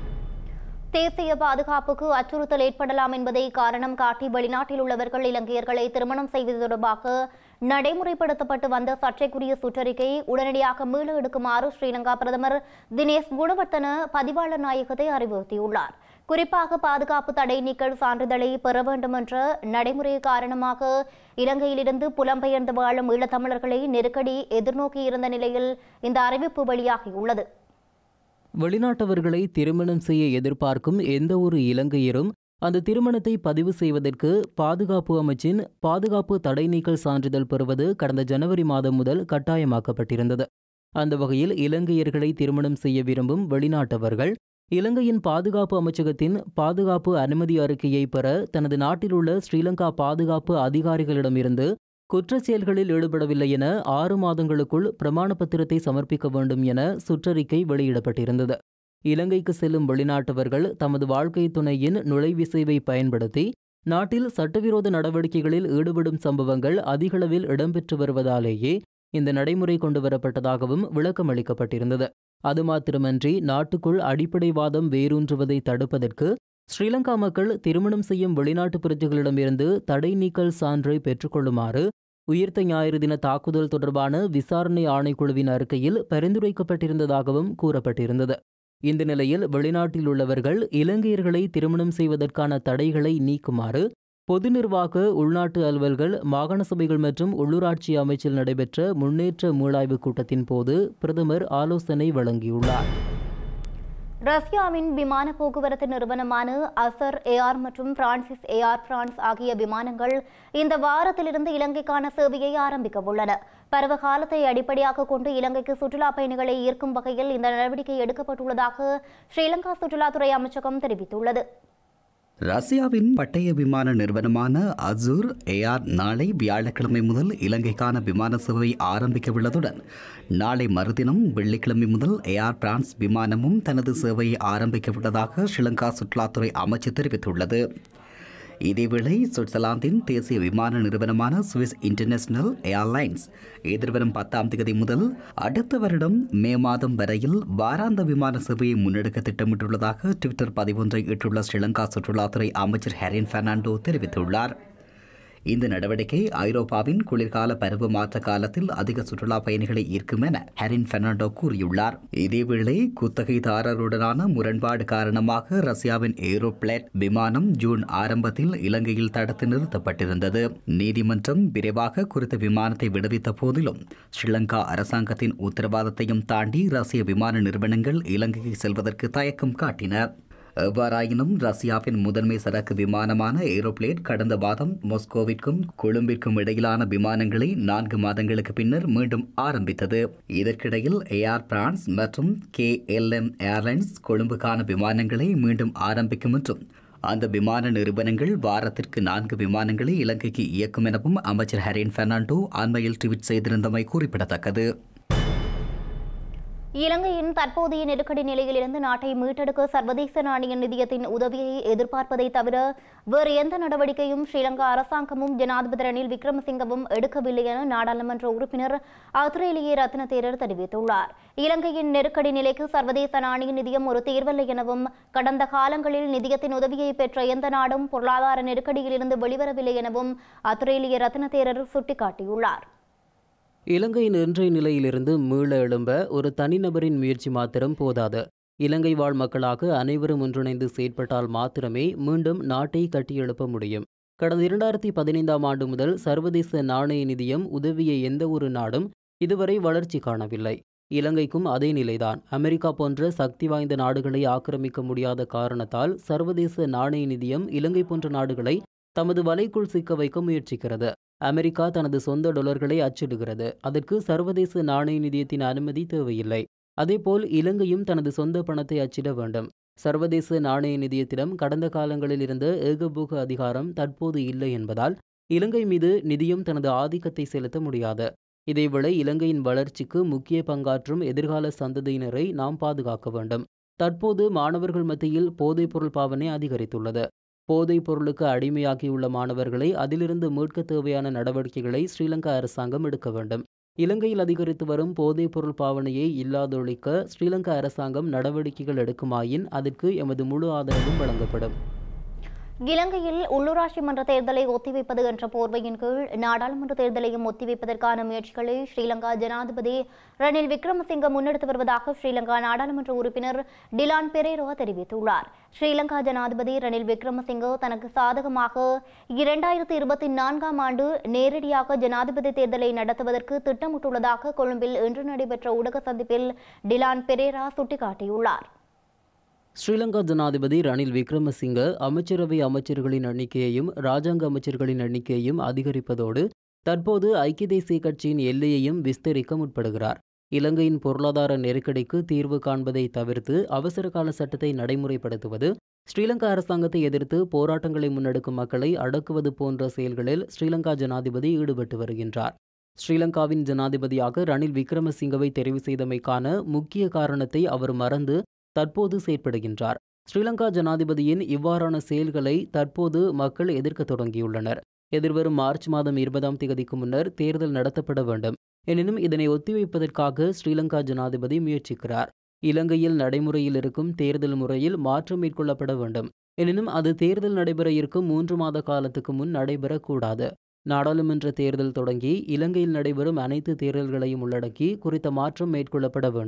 தேசிய பாதுகாப்புக்கு அச்சுறுத்தல் ஏற்படலாம் என்பதை காரணம் காட்டி வெளிநாட்டில் உள்ளவர்கள் இலங்கையர்களை திருமணம் செய்வது தொடர்பாக நடைமுறைப்படுத்தப்பட்டு வந்த சர்ச்சைக்குரிய சுற்றறிக்கை உடனடியாக மீள எடுக்குமாறு ஸ்ரீலங்கா பிரதமர் தினேஷ் குணவர்த்தன பதிவாளர் நாயகத்தை அறிவுறுத்தியுள்ளார் குறிப்பாக பாதுகாப்பு தடை நீக்கல் சான்றிதழை பெற வேண்டும் என்ற நடைமுறை காரணமாக இலங்கையிலிருந்து புலம்பெயர்ந்து வாழும் ஈழத்தமிழர்களை நெருக்கடி எதிர்நோக்கி இருந்த நிலையில் இந்த அறிவிப்பு வெளியாகியுள்ளது வெளிநாட்டவர்களை திருமணம் செய்ய எதிர்பார்க்கும் எந்த ஒரு இலங்கையரும் அந்த திருமணத்தை பதிவு செய்வதற்கு பாதுகாப்பு அமைச்சின் பாதுகாப்பு தடை நீக்கல் சான்றிதழ் பெறுவது கடந்த ஜனவரி மாதம் முதல் கட்டாயமாக்கப்பட்டிருந்தது அந்த வகையில் இலங்கையர்களை திருமணம் செய்ய விரும்பும் வெளிநாட்டவர்கள் இலங்கையின் பாதுகாப்பு அமைச்சகத்தின் பாதுகாப்பு அனுமதி அறிக்கையை பெற தனது நாட்டில் உள்ள ஸ்ரீலங்கா பாதுகாப்பு அதிகாரிகளிடமிருந்து குற்றச் செயல்களில் ஈடுபடவில்லை என ஆறு மாதங்களுக்குள் பிரமாண பத்திரத்தை சமர்ப்பிக்க வேண்டும் என சுற்றறிக்கை வெளியிடப்பட்டிருந்தது இலங்கைக்கு செல்லும் வெளிநாட்டவர்கள் தமது வாழ்க்கை துணையின் நுழைவிசைவை பயன்படுத்தி நாட்டில் சட்டவிரோத நடவடிக்கைகளில் ஈடுபடும் சம்பவங்கள் அதிகளவில் இடம்பெற்று வருவதாலேயே இந்த நடைமுறை கொண்டு வரப்பட்டதாகவும் விளக்கம் அளிக்கப்பட்டிருந்தது அது மாத்திரமன்றி நாட்டுக்குள் அடிப்படைவாதம் வேரூன்றுவதை தடுப்பதற்கு ஸ்ரீலங்கா மக்கள் திருமணம் செய்யும் வெளிநாட்டு பிரஜைகளிடமிருந்து தடை நீக்கல் சான்றை பெற்றுக்கொள்ளுமாறு உயிர்த்த ஞாயிறு தின தாக்குதல் தொடர்பான விசாரணை ஆணைக்குழுவின் அறிக்கையில் பரிந்துரைக்கப்பட்டிருந்ததாகவும் கூறப்பட்டிருந்தது இந்த நிலையில் வெளிநாட்டில் உள்ளவர்கள் இலங்கையர்களை திருமணம் செய்வதற்கான தடைகளை நீக்குமாறு பொது நிர்வாக உள்நாட்டு அலுவல்கள் மாகாண சபைகள் மற்றும் உள்ளூராட்சி அமைச்சில் நடைபெற்ற முன்னேற்ற மீளாய்வு கூட்டத்தின் போது பிரதமர் ஆலோசனை வழங்கியுள்ளார் ரஷ்யாவின் விமான போக்குவரத்து நிறுவனமான அசர் ஏஆர் மற்றும் பிரான்சிஸ் ஏஆர் பிரான்ஸ் ஆகிய விமானங்கள் இந்த வாரத்திலிருந்து இலங்கைக்கான சேவையை ஆரம்பிக்க உள்ளன பருவ காலத்தை அடிப்படையாக கொண்டு இலங்கைக்கு சுற்றுலா பயணிகளை ஈர்க்கும் வகையில் இந்த நடவடிக்கை எடுக்கப்பட்டுள்ளதாக ஸ்ரீலங்கா சுற்றுலாத்துறை அமைச்சகம் தெரிவித்துள்ளது ரஷ்யாவின் பட்டய விமான நிறுவனமான அசூர் ஏஆர் நாளை வியாழக்கிழமை முதல் இலங்கைக்கான விமான சேவை ஆரம்பிக்கவுள்ளதுடன் நாளை மறுதினம் வெள்ளிக்கிழமை முதல் ஏஆர் பிரான்ஸ் விமானமும் தனது சேவையை ஆரம்பிக்கவுள்ளதாக ஸ்ரீலங்கா சுற்றுலாத்துறை அமைச்சு தெரிவித்துள்ளது இதேவேளை சுவிட்சர்லாந்தின் தேசிய விமான நிறுவனமான சுவிஸ் இன்டர்நேஷனல் ஏர்லைன்ஸ் எதிர்வரும் பத்தாம் தேதி முதல் அடுத்த வருடம் மே மாதம் வரையில் வாராந்த விமான சேவையை முன்னெடுக்க திட்டமிட்டுள்ளதாக ட்விட்டர் பதிவொன்றை இட்டுள்ள ஸ்ரீலங்கா சுற்றுலாத்துறை அமைச்சர் ஹெரின் பெர்னாண்டோ தெரிவித்துள்ளார் இந்த நடவடிக்கை ஐரோப்பாவின் குளிர்கால பருவ மாற்ற காலத்தில் அதிக சுற்றுலா பயணிகளை ஈர்க்கும் என ஹெரின் பெர்னாண்டோ கூறியுள்ளார் இதேவேளை குத்தகைதாரருடனான முரண்பாடு காரணமாக ரஷ்யாவின் ஏரோபிளேட் விமானம் ஜூன் ஆரம்பத்தில் இலங்கையில் தடுத்து நிறுத்தப்பட்டிருந்தது நீதிமன்றம் விரைவாக குறித்த விமானத்தை விடுவித்த போதிலும் ஸ்ரீலங்கா அரசாங்கத்தின் உத்தரவாதத்தையும் தாண்டி ரஷ்ய விமான நிறுவனங்கள் இலங்கைக்கு செல்வதற்கு தயக்கம் காட்டின எவ்வாறாயினும் ரஷ்யாவின் முதன்மை சரக்கு விமானமான ஏரோப்ளேட் கடந்த மாதம் மாஸ்கோவிற்கும் கொழும்பிற்கும் இடையிலான விமானங்களை நான்கு மாதங்களுக்கு பின்னர் மீண்டும் ஆரம்பித்தது இதற்கிடையில் ஏஆர் பிரான்ஸ் மற்றும் கே எல்எம் ஏர்லைன்ஸ் கொழும்புக்கான விமானங்களை மீண்டும் ஆரம்பிக்கும் என்றும் அந்த விமான நிறுவனங்கள் வாரத்திற்கு நான்கு விமானங்களை இலங்கைக்கு இயக்கும் எனவும் அமைச்சர் ஹரின் பெர்னாண்டோ அண்மையில் ட்வீட் செய்திருந்தமை குறிப்பிடத்தக்கது இலங்கையின் தற்போதைய நெருக்கடி நிலையிலிருந்து நாட்டை மீட்டெடுக்க சர்வதேச நாணய நிதியத்தின் உதவியை எதிர்பார்ப்பதை தவிர வேறு எந்த நடவடிக்கையும் ஸ்ரீலங்கா அரசாங்கமும் ஜனாதிபதி ரணில் விக்ரமசிங்கவும் எடுக்கவில்லை என நாடாளுமன்ற உறுப்பினர் ஆத்திரேலிய ரத்ன தேரர் தெரிவித்துள்ளார் இலங்கையின் நெருக்கடி நிலைக்கு சர்வதேச நாணய நிதியம் ஒரு தீர்வல்ல எனவும் கடந்த காலங்களில் நிதியத்தின் உதவியை பெற்ற எந்த நாடும் பொருளாதார நெருக்கடியிலிருந்து வெளிவரவில்லை எனவும் ஆத்திரேலிய ரத்ன தேரர் சுட்டிக்காட்டியுள்ளார் இலங்கையின் இன்றைய நிலையிலிருந்து மீள எழும்ப ஒரு தனிநபரின் முயற்சி மாத்திரம் போதாது இலங்கை வாழ் மக்களாக அனைவரும் ஒன்றிணைந்து செயற்பட்டால் மாத்திரமே மீண்டும் நாட்டை கட்டியெழுப்ப முடியும் கடந்த இரண்டாயிரத்தி பதினைந்தாம் ஆண்டு முதல் சர்வதேச நாணய நிதியம் உதவிய எந்த ஒரு நாடும் இதுவரை வளர்ச்சி காணவில்லை இலங்கைக்கும் அதே நிலைதான் அமெரிக்கா போன்ற சக்தி வாய்ந்த நாடுகளை ஆக்கிரமிக்க முடியாத காரணத்தால் சர்வதேச நாணய நிதியம் இலங்கை போன்ற நாடுகளை தமது வலைக்குள் சிக்க வைக்க முயற்சிக்கிறது அமெரிக்கா தனது சொந்த டொலர்களை அச்சிடுகிறது அதற்கு சர்வதேச நாணய நிதியத்தின் அனுமதி தேவையில்லை அதேபோல் இலங்கையும் தனது சொந்த பணத்தை அச்சிட வேண்டும் சர்வதேச நாணய நிதியத்திடம் கடந்த காலங்களில் இருந்த ஏகபோக அதிகாரம் தற்போது இல்லை என்பதால் இலங்கை மீது நிதியம் தனது ஆதிக்கத்தை செலுத்த முடியாது இதேவேளை இலங்கையின் வளர்ச்சிக்கு முக்கிய பங்காற்றும் எதிர்கால சந்ததியினரை நாம் பாதுகாக்க வேண்டும் தற்போது மாணவர்கள் மத்தியில் போதைப்பொருள் பாவனை அதிகரித்துள்ளது போதைப் பொருளுக்கு அடிமையாகியுள்ள மாணவர்களை அதிலிருந்து மீட்க தேவையான நடவடிக்கைகளை ஸ்ரீலங்கா அரசாங்கம் எடுக்க வேண்டும் இலங்கையில் அதிகரித்து வரும் போதைப் பொருள் பாவனையை இல்லாதொழிக்க ஸ்ரீலங்கா அரசாங்கம் நடவடிக்கைகள் எடுக்குமாயின் அதற்கு எமது முழு ஆதரவும் வழங்கப்படும் இலங்கையில் உள்ளூராட்சி மன்ற தேர்தலை ஒத்திவைப்பது என்ற போர்வையின் கீழ் நாடாளுமன்ற தேர்தலையும் ஒத்திவைப்பதற்கான முயற்சிகளை ஸ்ரீலங்கா ஜனாதிபதி ரணில் விக்ரமசிங்க முன்னெடுத்து வருவதாக ஸ்ரீலங்கா நாடாளுமன்ற உறுப்பினர் டிலான் பெரேரோ தெரிவித்துள்ளார் ஸ்ரீலங்கா ஜனாதிபதி ரணில் விக்ரமசிங்க தனக்கு சாதகமாக இரண்டாயிரத்தி இருபத்தி நான்காம் ஆண்டு நேரடியாக ஜனாதிபதி தேர்தலை நடத்துவதற்கு திட்டமிட்டுள்ளதாக கொழும்பில் இன்று நடைபெற்ற ஊடக சந்திப்பில் டிலான் பெரேரா சுட்டிக்காட்டியுள்ளார் ஸ்ரீலங்கா ஜனாதிபதி ரணில் விக்ரமசிங்க அமைச்சரவை அமைச்சர்களின் எண்ணிக்கையையும் ராஜாங்க அமைச்சர்களின் எண்ணிக்கையையும் அதிகரிப்பதோடு தற்போது ஐக்கிய தேசிய கட்சியின் எல்லையையும் விஸ்தரிக்க முற்படுகிறார் இலங்கையின் பொருளாதார நெருக்கடிக்கு தீர்வு காண்பதை தவிர்த்து அவசர கால சட்டத்தை நடைமுறைப்படுத்துவது ஸ்ரீலங்கா அரசாங்கத்தை எதிர்த்து போராட்டங்களை முன்னெடுக்கும் மக்களை அடக்குவது போன்ற செயல்களில் ஸ்ரீலங்கா ஜனாதிபதி ஈடுபட்டு வருகின்றார் ஸ்ரீலங்காவின் ஜனாதிபதியாக ரணில் விக்ரமசிங்கவை தெரிவு செய்தமைக்கான முக்கிய காரணத்தை அவர் மறந்து தற்போது செயற்படுகின்றார் ஸ்ரீலங்கா ஜனாதிபதியின் இவ்வாறான செயல்களை தற்போது மக்கள் எதிர்க்க தொடங்கியுள்ளனர் எதிர்வரும் மார்ச் மாதம் இருபதாம் தேதிக்கு முன்னர் தேர்தல் நடத்தப்பட வேண்டும் எனினும் இதனை ஒத்திவைப்பதற்காக ஸ்ரீலங்கா ஜனாதிபதி முயற்சிக்கிறார் இலங்கையில் நடைமுறையில் இருக்கும் தேர்தல் முறையில் மாற்றம் மேற்கொள்ளப்பட வேண்டும் எனினும் அது தேர்தல் நடைபெற இருக்கும் மூன்று மாத காலத்துக்கு முன் நடைபெறக்கூடாது நாடாளுமன்ற தேர்தல் தொடங்கி இலங்கையில் நடைபெறும் அனைத்து தேர்தல்களையும் உள்ளடக்கி குறித்த மாற்றம் மேற்கொள்ளப்பட வேண்டும்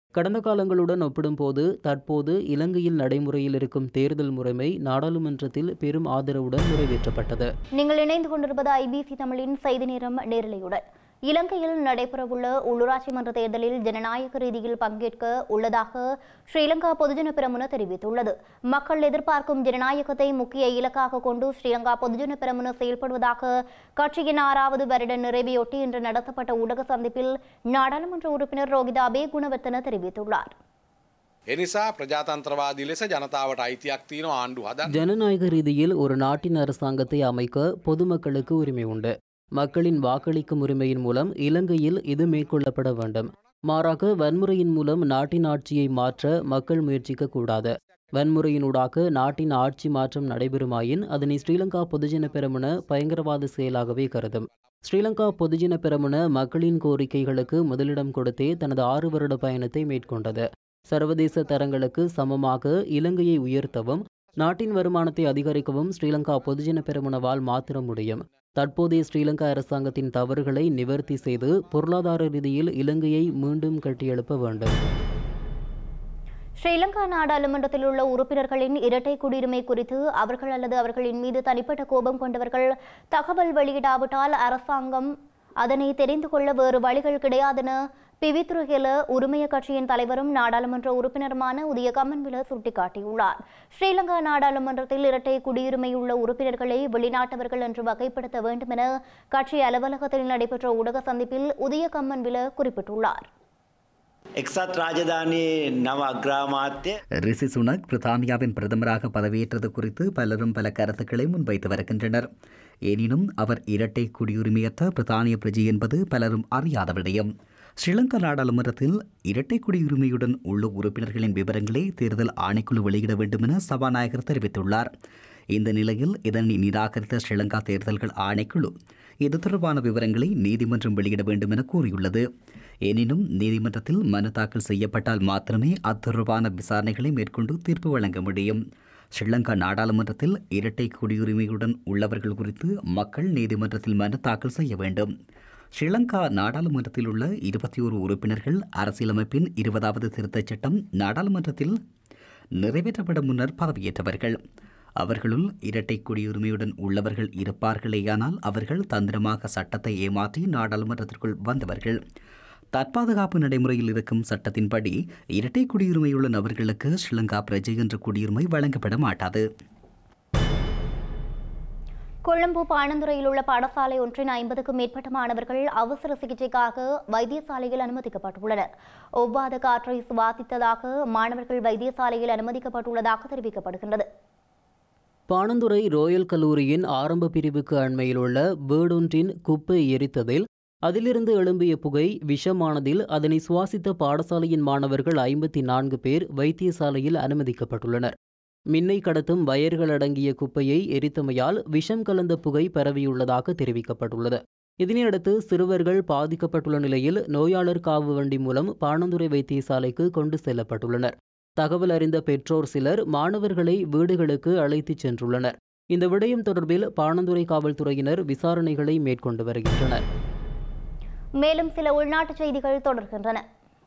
கடந்த காலங்களுடன் ஒப்பிடும்போது தற்போது இலங்கையில் நடைமுறையில் இருக்கும் தேர்தல் முறைமை நாடாளுமன்றத்தில் பெரும் ஆதரவுடன் நிறைவேற்றப்பட்டது நீங்கள் இணைந்து கொண்டிருப்பது ஐபிசி தமிழின் செய்தி நேரம் நேரலையுடன் இலங்கையில் நடைபெறவுள்ள உள்ளூராட்சி மன்ற தேர்தலில் ஜனநாயக ரீதியில் பங்கேற்க உள்ளதாக ஸ்ரீலங்கா பொதுஜன பெரமுன தெரிவித்துள்ளது மக்கள் எதிர்பார்க்கும் ஜனநாயகத்தை முக்கிய இலக்காக கொண்டு ஸ்ரீலங்கா பொதுஜன பெரமுன செயல்படுவதாக கட்சியின் ஆறாவது வருட நிறைவையொட்டி இன்று நடத்தப்பட்ட ஊடக சந்திப்பில் நாடாளுமன்ற உறுப்பினர் ரோகிதா பே குணவர்த்தன தெரிவித்துள்ளார் එනිසා ප්‍රජාතන්ත්‍රවාදී ලෙස ජනතාවට අයිතියක් තියෙන ආණ්ඩු හදන්න ஜனநாயக ரீதியில் ஒரு நாட்டின் அரசாங்கத்தை அமைக்க பொதுமக்களுக்கு உரிமை உண்டு மக்களின் வாக்களிக்கும் உரிமையின் மூலம் இலங்கையில் இது மேற்கொள்ளப்பட வேண்டும் மாறாக வன்முறையின் மூலம் நாட்டின் ஆட்சியை மாற்ற மக்கள் முயற்சிக்க கூடாது வன்முறையினூடாக நாட்டின் ஆட்சி மாற்றம் நடைபெறுமாயின் அதனை ஸ்ரீலங்கா பொதுஜன பெரமுன பயங்கரவாத செயலாகவே கருதும் ஸ்ரீலங்கா பொதுஜன பெரமுன மக்களின் கோரிக்கைகளுக்கு முதலிடம் கொடுத்தே தனது ஆறு வருட பயணத்தை மேற்கொண்டது சர்வதேச தரங்களுக்கு சமமாக இலங்கையை உயர்த்தவும் நாட்டின் வருமானத்தை அதிகரிக்கவும் ஸ்ரீலங்கா பொதுஜன பெரமுனவால் மாத்திரம் முடியும் தற்போதைய ஸ்ரீலங்கா அரசாங்கத்தின் தவறுகளை நிவர்த்தி செய்து பொருளாதார ரீதியில் இலங்கையை மீண்டும் கட்டியெழுப்ப வேண்டும் ஸ்ரீலங்கா நாடாளுமன்றத்தில் உள்ள உறுப்பினர்களின் இரட்டை குடியுரிமை குறித்து அவர்கள் அல்லது அவர்களின் மீது தனிப்பட்ட கோபம் கொண்டவர்கள் தகவல் வெளியிடாவிட்டால் அரசாங்கம் அதனை தெரிந்து கொள்ள வேறு வழிகள் கிடையாதென பிவித்ருகெல உரிமைய கட்சியின் தலைவரும் நாடாளுமன்ற உறுப்பினருமான உதய கமன்வில சுட்டிக்காட்டியுள்ளார் ஸ்ரீலங்கா நாடாளுமன்றத்தில் இரட்டை குடியுரிமையுள்ள உறுப்பினர்களை வெளிநாட்டவர்கள் என்று வகைப்படுத்த வேண்டும் என கட்சி அலுவலகத்தில் நடைபெற்ற ஊடக சந்திப்பில் உதய கம்மன்வில குறிப்பிட்டுள்ளார் එක්සත් රාජධානයේ නව අග්‍රාමාත්‍ය ரிஷி சுனக் பிரித்தானியாவின் பிரதமராக பதவியேற்றது குறித்து பலரும் பல கருத்துக்களை முன்வைத்து வருகின்றனர் எனினும் அவர் இரட்டை குடியுரிமையற்ற பிரித்தானிய பிரஜை என்பது பலரும் அறியாத விடயம் ஸ்ரீலங்கா நாடாளுமன்றத்தில் இரட்டை குடியுரிமையுடன் உள்ள உறுப்பினர்களின் விவரங்களை தேர்தல் ஆணைக்குழு வெளியிட வேண்டும் என சபாநாயகர் தெரிவித்துள்ளார் இந்த நிலையில் இதனை நிராகரித்த ஸ்ரீலங்கா தேர்தல்கள் ஆணைக்குழு இது தொடர்பான விவரங்களை நீதிமன்றம் வெளியிட வேண்டும் என கூறியுள்ளது எனினும் நீதிமன்றத்தில் மனு தாக்கல் செய்யப்பட்டால் மாத்திரமே அது தொடர்பான விசாரணைகளை மேற்கொண்டு தீர்ப்பு வழங்க முடியும் ஸ்ரீலங்கா நாடாளுமன்றத்தில் இரட்டை குடியுரிமையுடன் உள்ளவர்கள் குறித்து மக்கள் நீதிமன்றத்தில் மனு தாக்கல் செய்ய வேண்டும் ஸ்ரீலங்கா நாடாளுமன்றத்தில் உள்ள இருபத்தி ஒரு உறுப்பினர்கள் அரசியலமைப்பின் இருபதாவது திருத்தச் சட்டம் நாடாளுமன்றத்தில் நிறைவேற்றப்பட முன்னர் பதவியேற்றவர்கள் அவர்களுள் இரட்டை குடியுரிமையுடன் உள்ளவர்கள் இருப்பார்களேயானால் அவர்கள் தந்திரமாக சட்டத்தை ஏமாற்றி நாடாளுமன்றத்திற்குள் வந்தவர்கள் தற்பாதுகாப்பு நடைமுறையில் இருக்கும் சட்டத்தின்படி இரட்டை குடியுரிமையுள்ள நபர்களுக்கு ஸ்ரீலங்கா பிரஜை என்ற குடியுரிமை வழங்கப்பட மாட்டாது கொழும்பு பாணந்துறையில் உள்ள பாடசாலை ஒன்றின் ஐம்பதுக்கும் மேற்பட்ட மாணவர்கள் அவசர சிகிச்சைக்காக வைத்தியசாலையில் அனுமதிக்கப்பட்டுள்ளனர் ஒவ்வாத காற்றை சுவாசித்ததாக மாணவர்கள் வைத்தியசாலையில் அனுமதிக்கப்பட்டுள்ளதாக தெரிவிக்கப்படுகின்றது பாணந்துறை ரோயல் கல்லூரியின் ஆரம்ப பிரிவுக்கு அண்மையில் உள்ள வீடொன்றின் குப்பை எரித்ததில் அதிலிருந்து எழும்பிய புகை விஷமானதில் அதனை சுவாசித்த பாடசாலையின் மாணவர்கள் ஐம்பத்தி நான்கு பேர் வைத்தியசாலையில் அனுமதிக்கப்பட்டுள்ளனர் மின்னை கடத்தும் வயர்கள் அடங்கிய குப்பையை எரித்தமையால் விஷம் கலந்த புகை பரவியுள்ளதாக தெரிவிக்கப்பட்டுள்ளது இதனையடுத்து சிறுவர்கள் பாதிக்கப்பட்டுள்ள நிலையில் நோயாளர் காவு வண்டி மூலம் பாணந்துறை வைத்தியசாலைக்கு கொண்டு செல்லப்பட்டுள்ளனர் தகவல் அறிந்த பெற்றோர் சிலர் மாணவர்களை வீடுகளுக்கு அழைத்துச் சென்றுள்ளனர் இந்த விடயம் தொடர்பில் பாணந்துறை காவல்துறையினர் விசாரணைகளை மேற்கொண்டு வருகின்றனர் மேலும் சில உள்நாட்டு செய்திகள் தொடர்கின்றன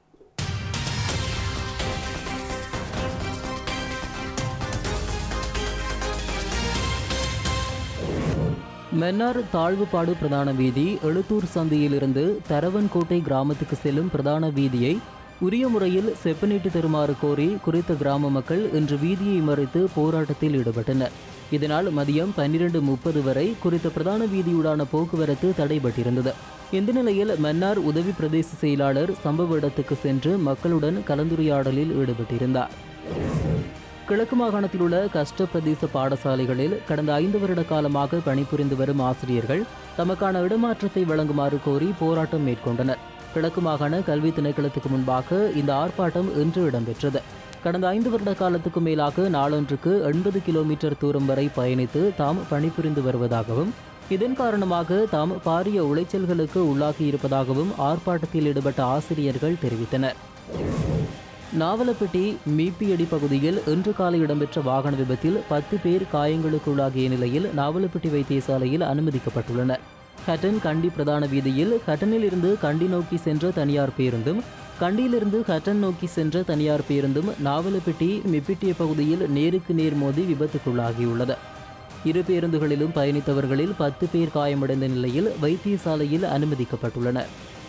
மன்னார் தாழ்வுபாடு பிரதான வீதி எழுத்தூர் சந்தியிலிருந்து தரவன்கோட்டை கிராமத்துக்கு செல்லும் பிரதான வீதியை உரிய முறையில் செப்பனிட்டு தருமாறு கோரி குறித்த கிராம மக்கள் இன்று வீதியை மறித்து போராட்டத்தில் ஈடுபட்டனர் இதனால் மதியம் பன்னிரண்டு முப்பது வரை குறித்த பிரதான வீதியூடான போக்குவரத்து தடைபட்டிருந்தது இந்த நிலையில் மன்னார் உதவி பிரதேச செயலாளர் சம்பவ இடத்துக்கு சென்று மக்களுடன் கலந்துரையாடலில் ஈடுபட்டிருந்தார் கிழக்கு மாகாணத்தில் உள்ள கஷ்ட பிரதேச பாடசாலைகளில் கடந்த ஐந்து வருட காலமாக பணிபுரிந்து வரும் ஆசிரியர்கள் தமக்கான இடமாற்றத்தை வழங்குமாறு கோரி போராட்டம் மேற்கொண்டனர் கிழக்கு மாகாண கல்வி திணைக்களத்துக்கு முன்பாக இந்த ஆர்ப்பாட்டம் இன்று இடம்பெற்றது கடந்த ஐந்து வருட காலத்துக்கு மேலாக நாளொன்றுக்கு எண்பது கிலோமீட்டர் தூரம் வரை பயணித்து தாம் பணிபுரிந்து வருவதாகவும் இதன் காரணமாக தாம் பாரிய உளைச்சல்களுக்கு உள்ளாகியிருப்பதாகவும் ஆர்ப்பாட்டத்தில் ஈடுபட்ட ஆசிரியர்கள் தெரிவித்தனர் நாவலப்பட்டி மீப்பியடி பகுதியில் இன்று காலை இடம்பெற்ற வாகன விபத்தில் பத்து பேர் காயங்களுக்குள்ளாகிய நிலையில் நாவலப்பட்டி வைத்தியசாலையில் அனுமதிக்கப்பட்டுள்ளனர் ஹட்டன் கண்டி பிரதான வீதியில் ஹட்டனில் இருந்து கண்டி நோக்கி சென்ற தனியார் பேருந்தும் கண்டியிலிருந்து ஹட்டன் நோக்கி சென்ற தனியார் பேருந்தும் நாவலப்பிட்டி மிப்பிட்டிய பகுதியில் நேருக்கு நேர் மோதி விபத்துக்குள்ளாகியுள்ளது இரு பேருந்துகளிலும் பயணித்தவர்களில் பத்து பேர் காயமடைந்த நிலையில் வைத்தியசாலையில் அனுமதிக்கப்பட்டுள்ளனர்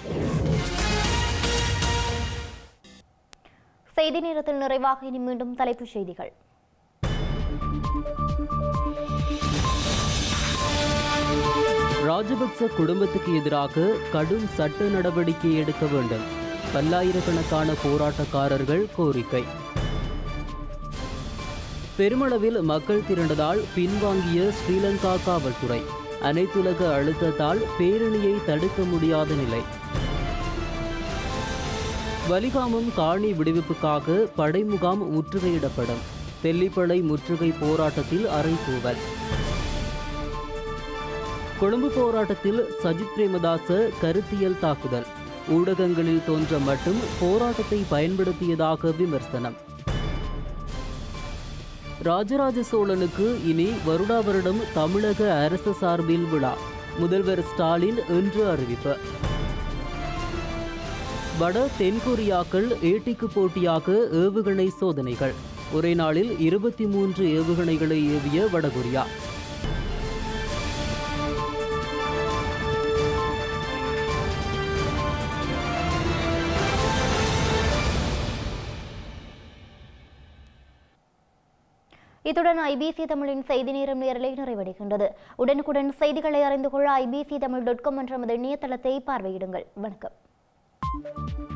செய்தி நேரத்தில் நிறைவாக இனி மீண்டும் தலைப்புச் செய்திகள் ராஜபக்ச குடும்பத்துக்கு எதிராக கடும் சட்ட நடவடிக்கை எடுக்க வேண்டும் பல்லாயிரக்கணக்கான போராட்டக்காரர்கள் கோரிக்கை பெருமளவில் மக்கள் திரண்டதால் பின்வாங்கிய ஸ்ரீலங்கா காவல்துறை அனைத்துலக அழுத்தத்தால் பேரணியை தடுக்க முடியாத நிலை வலிகாமம் காணி விடுவிப்புக்காக படைமுகாம் முற்றுகையிடப்படும் தெல்லிப்பளை முற்றுகை போராட்டத்தில் அறைகூவல் கொழும்பு போராட்டத்தில் சஜித் பிரேமதாச கருத்தியல் தாக்குதல் ஊடகங்களில் தோன்ற மட்டும் போராட்டத்தை பயன்படுத்தியதாக விமர்சனம் ராஜராஜ சோழனுக்கு இனி வருடா வருடம் தமிழக அரசு சார்பில் விழா முதல்வர் ஸ்டாலின் இன்று அறிவிப்பு வட தென்கொரியாக்கள் ஏட்டிக்கு போட்டியாக ஏவுகணை சோதனைகள் ஒரே நாளில் இருபத்தி மூன்று ஏவுகணைகளை ஏவிய வடகொரியா இத்துடன் ஐபிசி தமிழின் செய்தி நேரம் நேரலை நிறைவடைகின்றது உடனுக்குடன் செய்திகளை அறிந்து கொள்ள ஐபிசி தமிழ் டாட் காம் என்ற நமது இணையதளத்தை பார்வையிடுங்கள் வணக்கம்